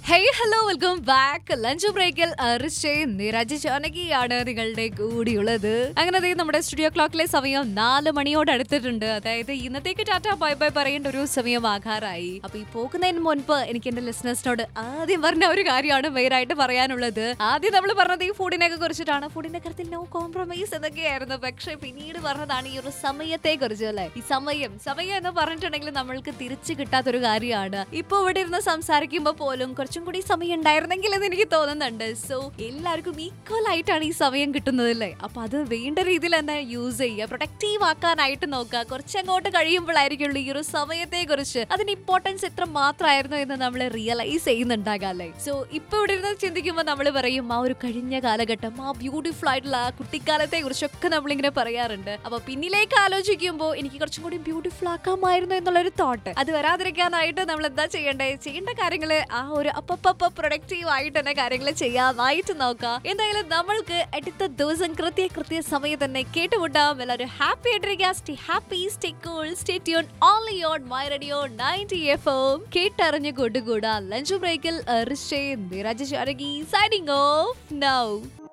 hey hello welcome back lunch ബ്രേക്കിൽ അർഷയും നിരജ് ജാനകിയാണ് നിങ്ങളുടെ കൂടിയുള്ളത് അങ്ങനെ ദേ നമ്മുടെ സ്റ്റുഡിയോ ക്ലോക്കിലെ സമയം നാല് മണിയോട് അടുത്തിട്ടുണ്ട് അതായത് ഇന്നത്തേക്ക് ടാറ്റ ബൈ ബൈ പറയേണ്ട ഒരു സമയമാകാറായി അപ്പൊ ഈ പോകുന്നതിന് മുൻപ് എനിക്ക് എന്റെ ലിസണേഴ്സിനോട് ആദ്യം പറഞ്ഞ ഒരു കാര്യമാണ് മെയിനായിട്ട് പറയാനുള്ളത് ആദ്യം നമ്മൾ പറഞ്ഞത് ഈ ഫുഡിനെ കുറിച്ചിട്ടാണ് ഫുഡിന്റെ കാര്യത്തിൽ നോ കോംപ്രമൈസ് എന്നൊക്കെയായിരുന്നു പക്ഷെ പിന്നീട് പറഞ്ഞതാണ് ഈ ഒരു സമയത്തെ കുറിച്ച് അല്ലെ ഈ സമയം സമയം എന്ന് പറഞ്ഞിട്ടുണ്ടെങ്കിൽ നമ്മൾക്ക് തിരിച്ചു കിട്ടാത്തൊരു കാര്യമാണ് ഇപ്പൊ ഇവിടെ ഇരുന്ന് സംസാരിക്കുമ്പോൾ പോലും കുറച്ചും കൂടി സമയം ഉണ്ടായിരുന്നെങ്കിൽ എന്ന് എനിക്ക് തോന്നുന്നുണ്ട് സോ എല്ലാവർക്കും ഈക്വൽ ആയിട്ടാണ് ഈ സമയം കിട്ടുന്നത് അല്ലേ അപ്പൊ അത് വേണ്ട രീതിയിൽ തന്നെ യൂസ് ചെയ്യുക പ്രൊഡക്റ്റീവ് ആക്കാനായിട്ട് നോക്കുക കുറച്ചങ്ങോട്ട് കഴിയുമ്പോഴായിരിക്കുള്ളൂ ഈ ഒരു സമയത്തെ കുറിച്ച് അതിന്റെ ഇമ്പോർട്ടൻസ് എത്ര മാത്രമായിരുന്നു എന്ന് നമ്മൾ റിയലൈസ് ചെയ്യുന്നുണ്ടാകാം അല്ലേ സോ ഇപ്പൊ ഇവിടെ ഇരുന്ന് ചിന്തിക്കുമ്പോൾ നമ്മൾ പറയും ആ ഒരു കഴിഞ്ഞ കാലഘട്ടം ആ ബ്യൂട്ടിഫുൾ ആയിട്ടുള്ള ആ കുട്ടിക്കാലത്തെ കുറിച്ചൊക്കെ നമ്മളിങ്ങനെ പറയാറുണ്ട് അപ്പൊ പിന്നിലേക്ക് ആലോചിക്കുമ്പോൾ എനിക്ക് കുറച്ചും കൂടി ബ്യൂട്ടിഫുൾ ആക്കാമായിരുന്നു എന്നുള്ളൊരു തോട്ട് അത് വരാതിരിക്കാനായിട്ട് നമ്മൾ എന്താ ചെയ്യേണ്ടത് ചെയ്യേണ്ട കാര്യങ്ങൾ ആ ഒരു അപ്പപ്പ പ്രൊഡക്റ്റീവ് ആയിട്ട് തന്നെ കാര്യങ്ങൾ ചെയ്യാനായിട്ട് നോക്കാം എന്തായാലും നമ്മൾക്ക് അടുത്ത ദിവസം കൃത്യ കൃത്യ സമയം തന്നെ കേട്ടുമുട്ടാം എല്ലാവരും ഹാപ്പി ആയിട്ടിരിക്കുക stay happy stay cool stay tune only on my radio ninety F M കേട്ടറിഞ്ഞു കൊണ്ടുകൂടാ ലഞ്ച് ബ്രേക്കിൽ റിഷേ നിരജ് ശാരകി സൈനിങ് ഓഫ് നൗ